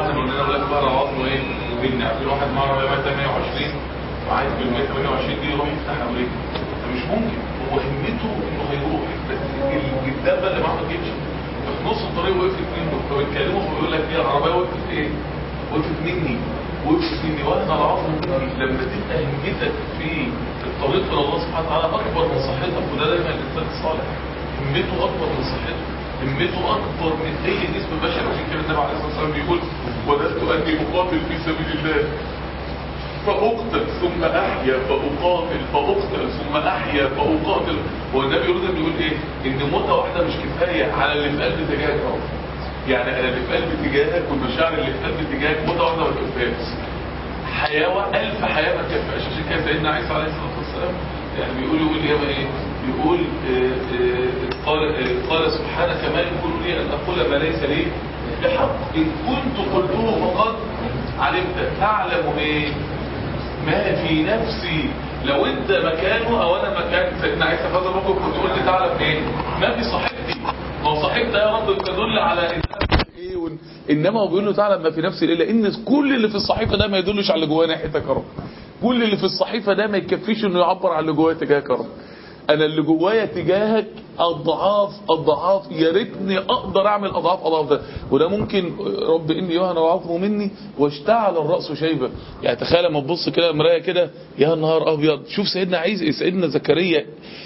واحد من لنا ولاد بقى عظمه ايه بينا عارفين واحد معاه عربيه 128 وعايز بال 128 دي يروح يفتح امريكا مش ممكن هو همته انه هيروح بس الدابه اللي معاه ما تجيبش في نص الطريق وقفت منه فبيتكلموا فبيقول لك ايه العربيه وقفت ايه وقفت مني وقفت مني وانا العظم مني لما تبقى همتك في الطريق الى الله سبحانه وتعالى اكبر من صحتك وده دايما الانسان الصالح همته اكبر من صحته همته اكبر من اي جسم بشري عشان كده النبي عليه الصلاه والسلام بيقول وددت اني اقاتل في سبيل الله فأقتل ثم أحيا فأقاتل فأقتل ثم أحيا فأقاتل هو النبي يريد أن يقول إيه؟ إن موتة واحدة مش كفاية على اللي في قلب تجاهك أهو يعني أنا اللي في قلب تجاهك والمشاعر اللي في قلب تجاهك موتة واحدة ما تكفاش حياة ألف حياة ما تكفاش عشان كده سيدنا عيسى عليه الصلاة والسلام يعني بيقول يقول إيه إيه؟ يقول آه آه قال آه قال سبحانك ما يكون لي أن أقول ما ليس لي بحق إن كنت قلته فقد علمت تعلم إيه ما في نفسي لو انت مكانه او انا مكان سيدنا عيسى في هذا الموقف كنت تقول لي تعلم ايه ما في صاحبتي ما هو صاحبتي يا رب تدل على انها ايه ون... انما هو بيقول له تعلم ما في نفسي الا ان كل اللي في الصحيفه ده ما يدلش على اللي جواه ناحيتك يا رب كل اللي في الصحيفه ده ما يكفيش انه يعبر عن اللي جوايا تجاهك يا رب انا اللي جوايا تجاهك اضعاف اضعاف يا ريتني اقدر اعمل اضعاف اضعاف ده وده ممكن رب اني يهن وعظم مني واشتعل الراس شيبه يعني تخيل لما تبص كده مرايه كده يا نهار ابيض شوف سيدنا عيسى سيدنا زكريا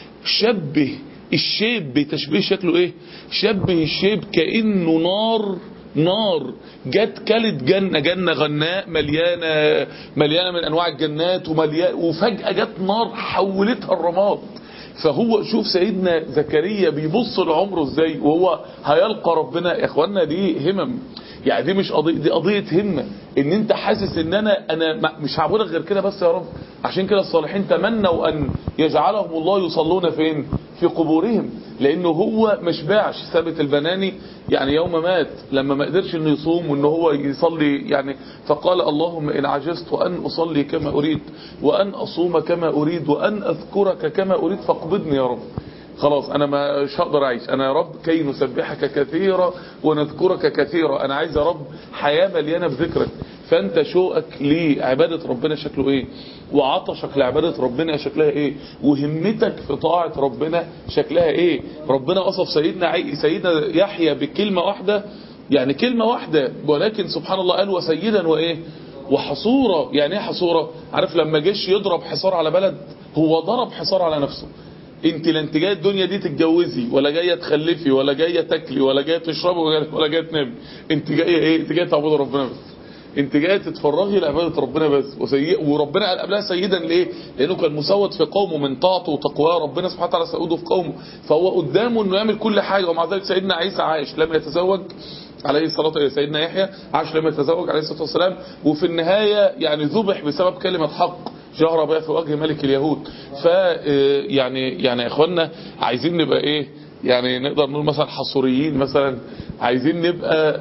شبه الشيب بتشبيه شكله ايه شبه الشيب كانه نار نار جت كلت جنة جنة غناء مليانة مليانة من انواع الجنات ومليانة وفجأة جت نار حولتها الرماد فهو شوف سيدنا زكريا بيبص لعمره ازاي وهو هيلقى ربنا يا اخوانا دي همم يعني دي مش قضية دي قضية همة ان انت حاسس ان انا انا مش هعبدك غير كده بس يا رب عشان كده الصالحين تمنوا ان يجعلهم الله يصلون فين في قبورهم لانه هو ما شبعش ثابت البناني يعني يوم مات لما ما قدرش انه يصوم وان هو يصلي يعني فقال اللهم ان عجزت ان اصلي كما اريد وان اصوم كما اريد وان اذكرك كما اريد فاقبضني يا رب خلاص انا مش هقدر اعيش انا يا رب كي نسبحك كثيرا ونذكرك كثيرا انا عايز يا رب حياة مليانة بذكرك فانت شوقك لعبادة ربنا شكله ايه وعطشك لعبادة ربنا شكلها ايه وهمتك في طاعة ربنا شكلها ايه ربنا وصف سيدنا عي... سيدنا يحيى بكلمة واحدة يعني كلمة واحدة ولكن سبحان الله قال وسيدا وايه وحصورة يعني ايه حصورة عارف لما جيش يضرب حصار على بلد هو ضرب حصار على نفسه انت لا انت جايه الدنيا دي تتجوزي ولا جايه تخلفي ولا جايه تاكلي ولا جايه تشربي ولا جايه تنامي انت جايه ايه انت جايه تعبدي ربنا بس انت جايه تتفرغي لعباده ربنا بس وسي... وربنا قال قبلها سيدا ليه لانه كان مسود في قومه من طاعته وتقواه ربنا سبحانه وتعالى سيده في قومه فهو قدامه انه يعمل كل حاجه ومع ذلك سيدنا عيسى عايش لم يتزوج عليه الصلاة والسلام سيدنا يحيى عاش لم يتزوج عليه الصلاة والسلام وفي النهاية يعني ذبح بسبب كلمة حق جهر بها في وجه ملك اليهود ف يعني يعني يا اخوانا عايزين نبقى ايه يعني نقدر نقول مثلا حصوريين مثلا عايزين نبقى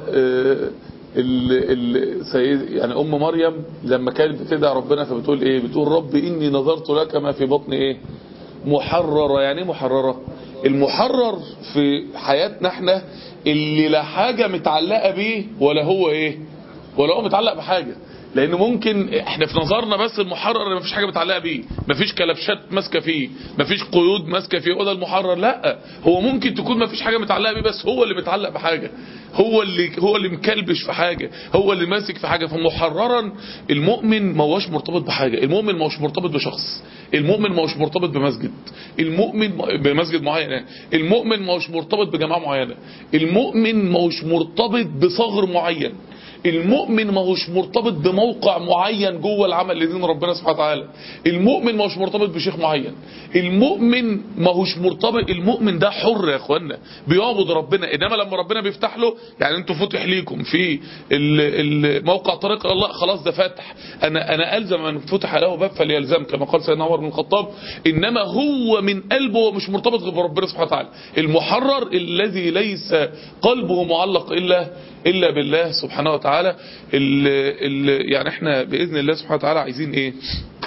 ال ال سيد يعني ام مريم لما كانت بتدعي ربنا فبتقول ايه بتقول رب اني نظرت لك ما في بطني ايه محررة يعني ايه محررة المحرر في حياتنا احنا اللي لا حاجة متعلقة بيه ولا هو ايه ولا هو متعلق بحاجة لان ممكن احنا في نظرنا بس المحرر اللي مفيش حاجه متعلقه بيه مفيش كلبشات ماسكه فيه مفيش قيود ماسكه فيه هو ده المحرر لا هو ممكن تكون مفيش حاجه متعلقه بيه بس هو اللي متعلق بحاجه هو اللي هو اللي مكلبش في حاجه هو اللي ماسك في حاجه فمحررا المؤمن ما هوش مرتبط بحاجه المؤمن ما هوش مرتبط بشخص المؤمن ما هوش مرتبط بمسجد المؤمن بمسجد معين المؤمن ما هوش مرتبط بجماعه معينه المؤمن ما هوش مرتبط بصغر معين المؤمن ما هوش مرتبط بموقع معين جوه العمل لدين ربنا سبحانه وتعالى المؤمن ما هوش مرتبط بشيخ معين المؤمن ما هوش مرتبط المؤمن ده حر يا اخوانا بيعبد ربنا انما لما ربنا بيفتح له يعني انتوا فتح ليكم في الموقع طريق الله خلاص ده فتح انا انا الزم من فتح له باب فليلزم كما قال سيدنا عمر بن الخطاب انما هو من قلبه مش مرتبط غير بربنا سبحانه وتعالى المحرر الذي ليس قلبه معلق الا الا بالله سبحانه وتعالى ال ال يعني احنا باذن الله سبحانه وتعالى عايزين ايه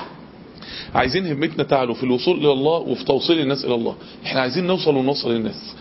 عايزين همتنا تعلو في الوصول الى الله وفي توصيل الناس الى الله احنا عايزين نوصل ونوصل للناس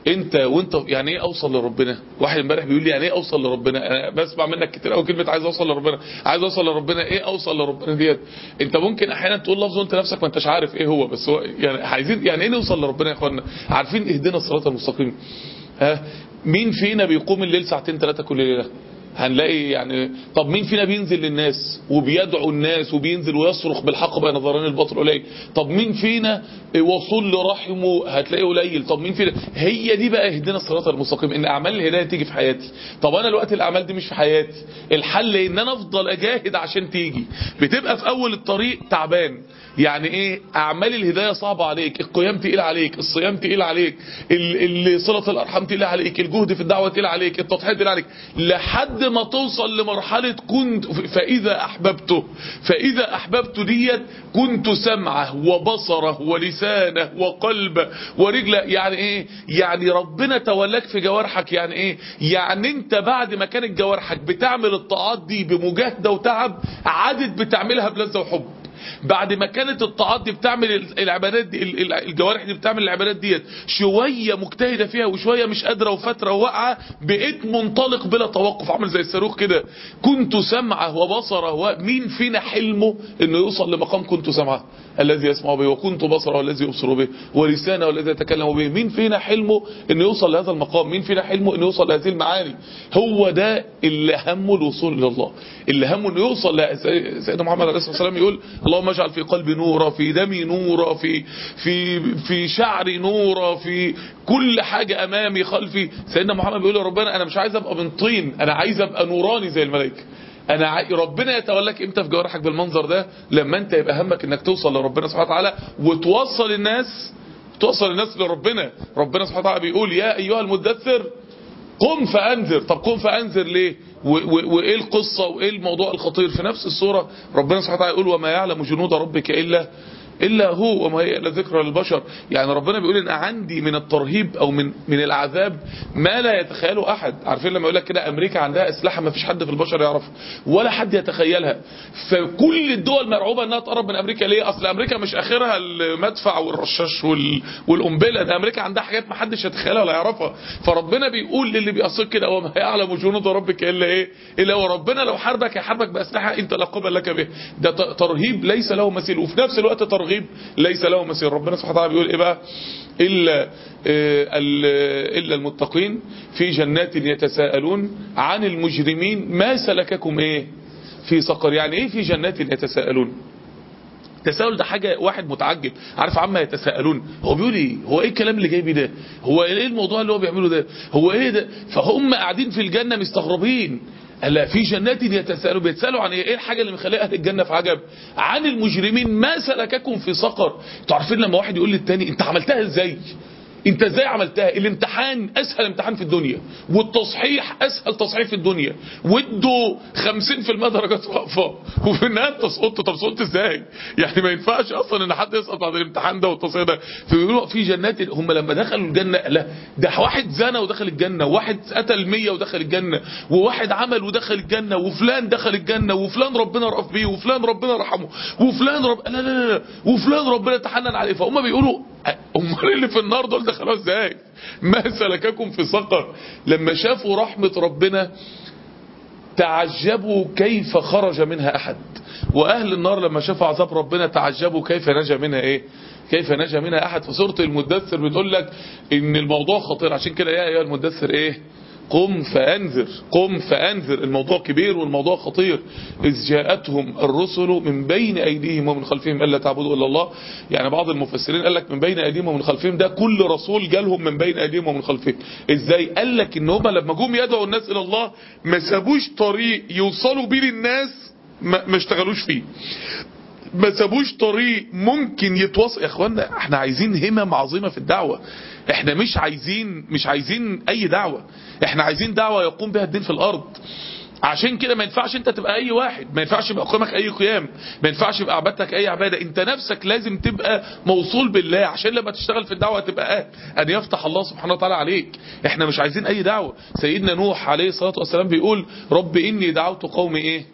انت وانت يعني ايه اوصل لربنا واحد امبارح بيقول لي يعني ايه اوصل لربنا انا بسمع منك كتير قوي كلمه عايز اوصل لربنا عايز اوصل لربنا ايه اوصل لربنا ديت انت ممكن احيانا تقول لفظ وانت نفسك ما انتش عارف ايه هو بس هو يعني عايزين يعني ايه نوصل لربنا يا اخوانا عارفين اهدنا الصراط المستقيم ها مين فينا بيقوم الليل ساعتين ثلاثه كل ليله هنلاقي يعني طب مين فينا بينزل للناس وبيدعو الناس وبينزل ويصرخ بالحق بين ظهران الباطل قليل طب مين فينا وصول لرحمه هتلاقيه قليل طب مين فينا هي دي بقى اهدنا الصراط المستقيم ان اعمال الهدايه تيجي في حياتي طب انا الوقت الاعمال دي مش في حياتي الحل ان انا افضل اجاهد عشان تيجي بتبقى في اول الطريق تعبان يعني ايه اعمال الهدايه صعبه عليك القيام تقيل عليك الصيام تقيل عليك ال- ال- صله الارحام تقيل عليك الجهد في الدعوه تقيل عليك التضحيه تقيل عليك لحد ما توصل لمرحله كنت فاذا احببته فاذا احببته ديت كنت سمعه وبصره ولسانه وقلبه ورجله يعني ايه يعني ربنا تولاك في جوارحك يعني ايه يعني انت بعد ما كانت جوارحك بتعمل الطاعات دي بمجاهده وتعب عادت بتعملها بلذه وحب بعد ما كانت الطاعات دي بتعمل العبادات دي ال- ال- الجوارح دي بتعمل العبادات ديت شويه مجتهده فيها وشويه مش قادره وفتره وواقعه بقيت منطلق بلا توقف عامل زي الصاروخ كده كنت سمعه وبصره ومين فينا حلمه انه يوصل لمقام كنت سمعه الذي يسمع به وكنت بصره الذي يبصر به ولسانه الذي يتكلم به مين فينا حلمه انه يوصل لهذا المقام مين فينا حلمه انه يوصل لهذه المعاني هو ده اللي همه الوصول الى الله اللي همه انه يوصل ل- سي- سيدنا محمد عليه الصلاه والسلام يقول اللهم اجعل في قلبي نورا في دمي نورا في في في شعري نورا في كل حاجه امامي خلفي سيدنا محمد بيقول يا ربنا انا مش عايز ابقى من طين انا عايز ابقى نوراني زي الملائكه انا عاي... ربنا يتولاك امتى في جوارحك بالمنظر ده لما انت يبقى همك انك توصل لربنا سبحانه وتعالى وتوصل الناس توصل الناس لربنا ربنا سبحانه وتعالى بيقول يا ايها المدثر قم فانذر طب قم فانذر ليه و- و- وايه القصه وايه الموضوع الخطير في نفس السوره ربنا سبحانه وتعالى يقول وما يعلم جنود ربك الا الا هو وما هي الا ذكرى للبشر يعني ربنا بيقول ان عندي من الترهيب او من من العذاب ما لا يتخيله احد عارفين لما يقول لك كده امريكا عندها اسلحه ما فيش حد في البشر يعرفها ولا حد يتخيلها فكل الدول مرعوبه انها تقرب من امريكا ليه اصل امريكا مش اخرها المدفع والرشاش وال... والقنبله ده امريكا عندها حاجات ما حدش يتخيلها ولا يعرفها فربنا بيقول للي بيقصد كده وما يعلم جنود ربك الا ايه الا هو ربنا لو حاربك هيحاربك باسلحه انت لا قبل لك به ده ت- ترهيب ليس له مثيل وفي نفس الوقت ترغيب ليس له مثيل ربنا سبحانه وتعالى بيقول ايه بقى الا آه، ال- الا المتقين في جنات يتساءلون عن المجرمين ما سلككم ايه في سقر يعني ايه في جنات يتساءلون التساؤل ده حاجة واحد متعجب عارف عما يتساءلون هو بيقول ايه هو ايه الكلام اللي جاي بيه ده هو ايه الموضوع اللي هو بيعمله ده هو ايه ده فهم قاعدين في الجنة مستغربين ألا في جنات يتساءلون بيتسالوا عن ايه ايه الحاجه اللي مخليه اهل الجنه في عجب عن المجرمين ما سلككم في سقر انتوا عارفين لما واحد يقول للتاني انت عملتها ازاي انت ازاي عملتها الامتحان اسهل امتحان في الدنيا والتصحيح اسهل تصحيح في الدنيا وادوا 50% درجات واقفه وفي النهايه انت سقطت طب سقطت ازاي يعني ما ينفعش اصلا ان حد يسقط بعد الامتحان ده والتصحيح ده فبيقولوا في جنات هم لما دخلوا الجنه لا ده واحد زنى ودخل الجنه وواحد قتل 100 ودخل الجنه وواحد عمل ودخل الجنه وفلان دخل الجنه وفلان ربنا رأف بيه وفلان ربنا رحمه وفلان رب لا لا لا, لا. وفلان ربنا تحنن عليه فهم بيقولوا امال اللي في النار دول دخلوا ازاي ما سلككم في سقر لما شافوا رحمة ربنا تعجبوا كيف خرج منها احد واهل النار لما شافوا عذاب ربنا تعجبوا كيف نجا منها ايه كيف نجا منها احد في سوره المدثر بتقول لك ان الموضوع خطير عشان كده يا ايها المدثر ايه قم فأنذر قم فأنذر الموضوع كبير والموضوع خطير إذ جاءتهم الرسل من بين أيديهم ومن خلفهم ألا تعبدوا إلا الله يعني بعض المفسرين قال لك من بين أيديهم ومن خلفهم ده كل رسول جالهم من بين أيديهم ومن خلفهم إزاي قال لك إن هم لما جم يدعوا الناس إلى الله ما سابوش طريق يوصلوا بيه للناس ما, ما اشتغلوش فيه ما سابوش طريق ممكن يتواصل يا اخوانا احنا عايزين همم عظيمه في الدعوه احنا مش عايزين مش عايزين اي دعوه احنا عايزين دعوه يقوم بها الدين في الارض عشان كده ما ينفعش انت تبقى اي واحد ما ينفعش يبقى قيامك اي قيام ما ينفعش يبقى عبادتك اي عباده انت نفسك لازم تبقى موصول بالله عشان لما تشتغل في الدعوه تبقى اهل ان يفتح الله سبحانه وتعالى عليك احنا مش عايزين اي دعوه سيدنا نوح عليه الصلاه والسلام بيقول رب اني دعوت قومي ايه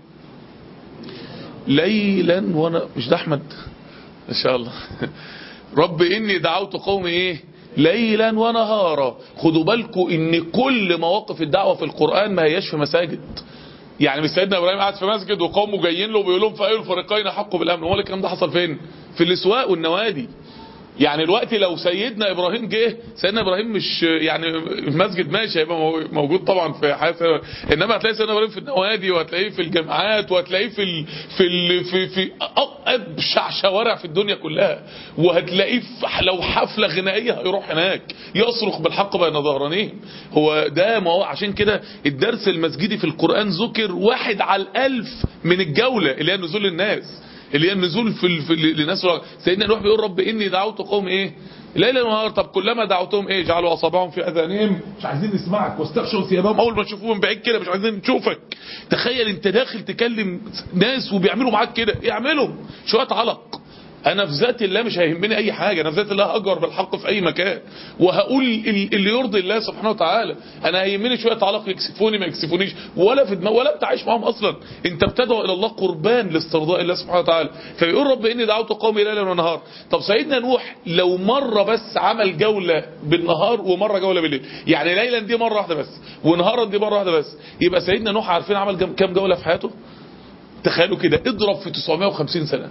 ليلا وانا مش ده احمد ان شاء الله رب اني دعوت قومي ايه ليلا ونهارا خدوا بالكم ان كل مواقف الدعوة في القرآن ما هياش في مساجد يعني مش سيدنا ابراهيم قاعد في مسجد وقومه جايين له بيقول لهم فاي الفريقين حقوا بالامن هو الكلام ده حصل فين في الاسواق والنوادي يعني الوقت لو سيدنا ابراهيم جه سيدنا ابراهيم مش يعني المسجد ماشي هيبقى موجود طبعا في حياه انما هتلاقي سيدنا ابراهيم في النوادي وهتلاقيه في الجامعات وهتلاقيه في ال في ال في في ابشع شوارع في الدنيا كلها وهتلاقيه في لو حفله غنائيه هيروح هناك يصرخ بالحق بين ظهرانيهم هو ده ما هو عشان كده الدرس المسجدي في القران ذكر واحد على الالف من الجوله اللي هي نزول الناس اللي هي النزول في, ال... في لناس سيدنا نوح بيقول رب اني دعوت قوم ايه ليلا ونهار طب كلما دعوتهم ايه جعلوا اصابعهم في اذانهم مش عايزين نسمعك واستغشوا ثيابهم اول ما نشوفهم بعيد كده مش عايزين نشوفك تخيل انت داخل تكلم ناس وبيعملوا معاك كده يعملوا شويه علق انا في ذات الله مش هيهمني اي حاجة انا في ذات الله اجر بالحق في اي مكان وهقول اللي يرضي الله سبحانه وتعالى انا هيهمني شوية علق يكسفوني ما يكسفونيش ولا في دماغ ولا انت عايش معاهم اصلا انت بتدعو الى الله قربان لاسترضاء الله سبحانه وتعالى فبيقول رب اني دعوت قومي ليلا ونهار طب سيدنا نوح لو مرة بس عمل جولة بالنهار ومرة جولة بالليل يعني ليلا دي مرة واحدة بس ونهارا دي مرة واحدة بس يبقى سيدنا نوح عارفين عمل كام جولة في حياته تخيلوا كده اضرب في 950 سنة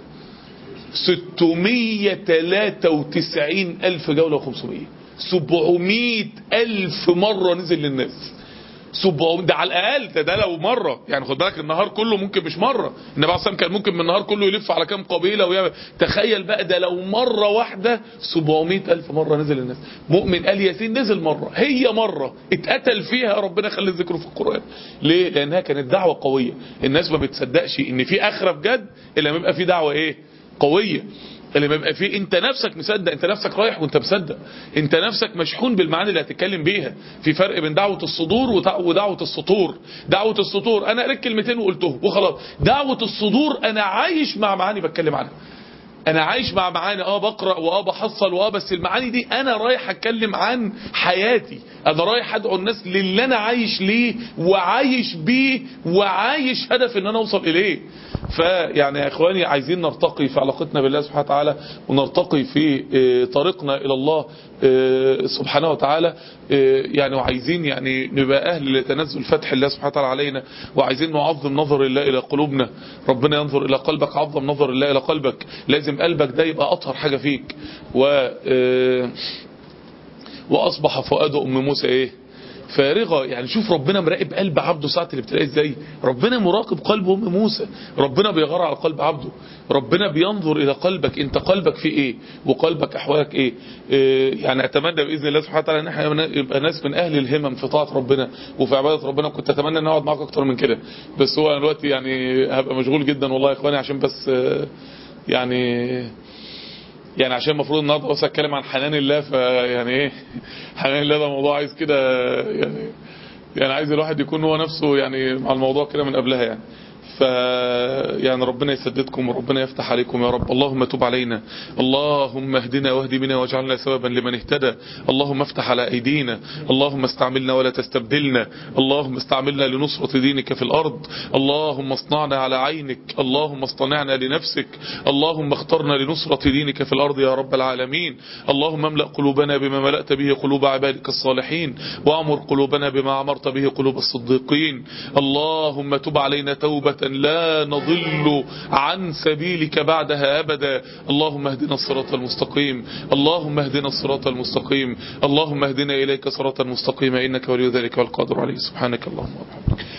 693 ألف جولة و500 700 ألف مرة نزل للناس 700 ده على الأقل ده, ده لو مرة يعني خد بالك النهار كله ممكن مش مرة النبي عليه كان ممكن من النهار كله يلف على كام قبيلة ويعمل تخيل بقى ده لو مرة واحدة 700 ألف مرة نزل للناس مؤمن آل ياسين نزل مرة هي مرة اتقتل فيها ربنا خلي ذكره في القرآن ليه لأنها كانت دعوة قوية الناس ما بتصدقش ان في آخرة بجد إلا لما يبقى في دعوة ايه قوية اللي ما يبقى فيه انت نفسك مصدق انت نفسك رايح وانت مصدق انت نفسك مشحون بالمعاني اللي هتتكلم بيها في فرق بين دعوة الصدور ودعوة السطور دعوة السطور انا قريت كلمتين وقلتهم وخلاص دعوة الصدور انا عايش مع معاني بتكلم عنها انا عايش مع معاني اه بقرا واه بحصل واه بس المعاني دي انا رايح اتكلم عن حياتي انا رايح ادعو الناس للي انا عايش ليه وعايش بيه وعايش هدف ان انا اوصل اليه فيعني يا اخواني عايزين نرتقي في علاقتنا بالله سبحانه وتعالى ونرتقي في طريقنا الى الله سبحانه وتعالى يعني وعايزين يعني نبقى اهل لتنزل فتح الله سبحانه وتعالى علينا وعايزين نعظم نظر الله الى قلوبنا ربنا ينظر الى قلبك عظم نظر الله الى قلبك لازم قلبك ده يبقى اطهر حاجة فيك و واصبح فؤاد ام موسى ايه فارغة يعني شوف ربنا مراقب قلب عبده ساعة الابتلاء ازاي ربنا مراقب قلب ام موسى ربنا بيغار على قلب عبده ربنا بينظر الى قلبك انت قلبك فيه ايه وقلبك احوالك ايه, إيه يعني اتمنى باذن الله سبحانه وتعالى ان احنا يبقى ناس من اهل الهمم في طاعه ربنا وفي عباده ربنا كنت اتمنى ان اقعد معاك اكتر من كده بس هو دلوقتي يعني هبقى مشغول جدا والله يا اخواني عشان بس يعني يعني عشان المفروض النهارده بس اتكلم عن حنان الله فيعني ايه حنان الله ده موضوع عايز كده يعني يعني عايز الواحد يكون هو نفسه يعني مع الموضوع كده من قبلها يعني ف يعني ربنا يسددكم وربنا يفتح عليكم يا رب اللهم تب علينا اللهم اهدنا واهد بنا واجعلنا سببا لمن اهتدى اللهم افتح على ايدينا اللهم استعملنا ولا تستبدلنا اللهم استعملنا لنصرة دينك في الارض اللهم اصنعنا على عينك اللهم اصطنعنا لنفسك اللهم اخترنا لنصرة دينك في الارض يا رب العالمين اللهم املأ قلوبنا بما ملأت به قلوب عبادك الصالحين وامر قلوبنا بما امرت به قلوب الصديقين اللهم تب علينا توبة لا نضل عن سبيلك بعدها أبدا اللهم اهدنا الصراط المستقيم اللهم اهدنا الصراط المستقيم اللهم اهدنا إليك صراطا مستقيما إنك ولي ذلك والقادر عليه سبحانك اللهم وبحمدك